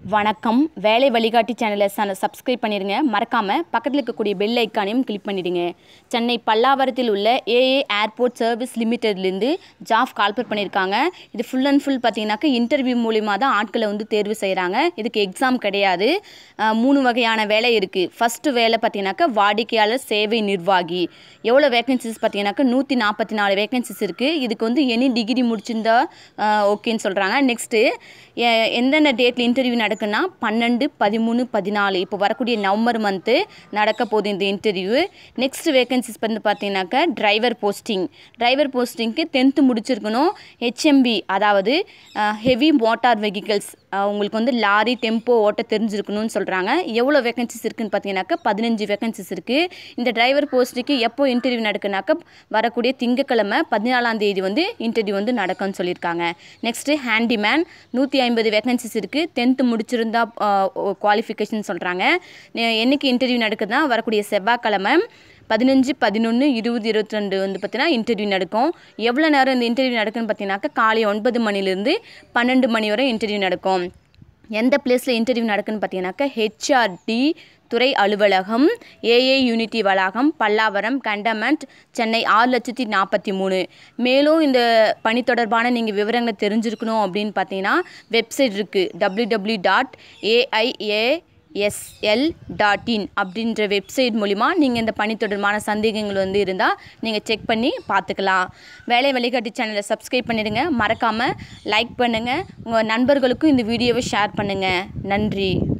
வணக்கம் வேலை வழிகாட்டி சேனலை ச சப்ஸ்கிரைப் பண்ணிடுங்க மறக்காமல் பக்கத்தில் இருக்கக்கூடிய பெல் ஐக்கானையும் கிளிக் பண்ணிடுங்க சென்னை பல்லாவரத்தில் உள்ள ஏஏ ஏர்போர்ட் சர்வீஸ் லிமிட்டட்லேருந்து ஜாப் கால்பர் பண்ணியிருக்காங்க இது ஃபுல் அண்ட் ஃபுல் பார்த்தீங்கன்னாக்கா இன்டர்வியூ மூலிமா தான் ஆட்களை வந்து தேர்வு செய்கிறாங்க இதுக்கு எக்ஸாம் கிடையாது அஹ், மூணு வகையான வேலை இருக்குது ஃபஸ்ட்டு வேலை பார்த்தீங்கன்னாக்கா வாடிக்கையாளர் சேவை நிர்வாகி எவ்வளோ வேகன்சிஸ் பார்த்தீங்கன்னாக்கா நூற்றி நாற்பத்தி நாலு வேகன்சிஸ் இருக்குது இதுக்கு வந்து எனி டிகிரி முடிச்சிருந்தா ஓகேன்னு சொல்கிறாங்க நெக்ஸ்ட்டு எந்தெந்த டேட்டில் இன்டர்வியூ நடக்குன்னா பன்னெண்டு பதிமூணு பதினாலு இப்போ வரக்கூடிய நவம்பர் மந்த்து நடக்க போகுது இந்த இன்டர்வியூ நெக்ஸ்ட் வேகன்சிஸ் வந்து பார்த்தீங்கன்னாக்கா டிரைவர் போஸ்டிங் டிரைவர் போஸ்டிங்க்கு டென்த்து முடிச்சிருக்கணும் ஹெச்எம்பி அதாவது ஹெவி மோட்டார் வெஹிக்கிள்ஸ் உங்களுக்கு வந்து லாரி டெம்போ ஓட்ட தெரிஞ்சிருக்கணும்னு சொல்கிறாங்க எவ்வளோ வேகன்சிஸ் இருக்குன்னு பார்த்தீங்கன்னாக்கா பதினஞ்சு வேகன்சிஸ் இருக்குது இந்த டிரைவர் போஸ்ட்டுக்கு எப்போ இன்டர்வியூ நடக்குனாக்கா வரக்கூடிய திங்கக்கிழமை பதினாலாம் தேதி வந்து இன்டர்வியூ வந்து நடக்கும்னு சொல்லியிருக்காங்க நெக்ஸ்ட்டு ஹேண்டிமேன் நூற்றி ஐம்பது வேகன்சிஸ் இருக்குது டென்த்து முடிச்சிருந்தா குவாலிஃபிகேஷன் சொல்கிறாங்க என்னைக்கு இன்டர்வியூ நடக்குதுன்னா வரக்கூடிய செவ்வாய்க்கிழமை பதினஞ்சு பதினொன்று இருபது இருபத்தி ரெண்டு வந்து பார்த்தீங்கன்னா இன்டர்வியூ நடக்கும் எவ்வளோ நேரம் இந்த இன்டர்வியூ நடக்குன்னு பார்த்தீங்கன்னாக்கா காலை ஒன்பது மணிலேருந்து பன்னெண்டு மணி வரை இன்டர்வியூ நடக்கும் எந்த பிளேஸில் இன்டர்வியூ நடக்குன்னு பார்த்தீங்கன்னாக்கா ஹெச்ஆர்டி துறை அலுவலகம் ஏஏ யூனிட்டி வளாகம் பல்லாவரம் கண்டமெண்ட் சென்னை ஆறு லட்சத்தி நாற்பத்தி மூணு மேலும் இந்த பணி தொடர்பான நீங்கள் விவரங்களை தெரிஞ்சிருக்கணும் அப்படின்னு பார்த்தீங்கன்னா வெப்சைட் இருக்குது W W dot A I A S L dot in அப்படின்ற வெப்சைட் மூலிமா நீங்கள் இந்த பணி தொடர்பான சந்தேகங்கள் வந்து இருந்தால் நீங்கள் செக் பண்ணி பார்த்துக்கலாம் வேலை வழிகாட்டி சேனலை சப்ஸ்கிரைப் பண்ணிடுங்க மறக்காமல் லைக் பண்ணுங்கள் உங்கள் நண்பர்களுக்கும் இந்த வீடியோவை ஷேர் பண்ணுங்கள் நன்றி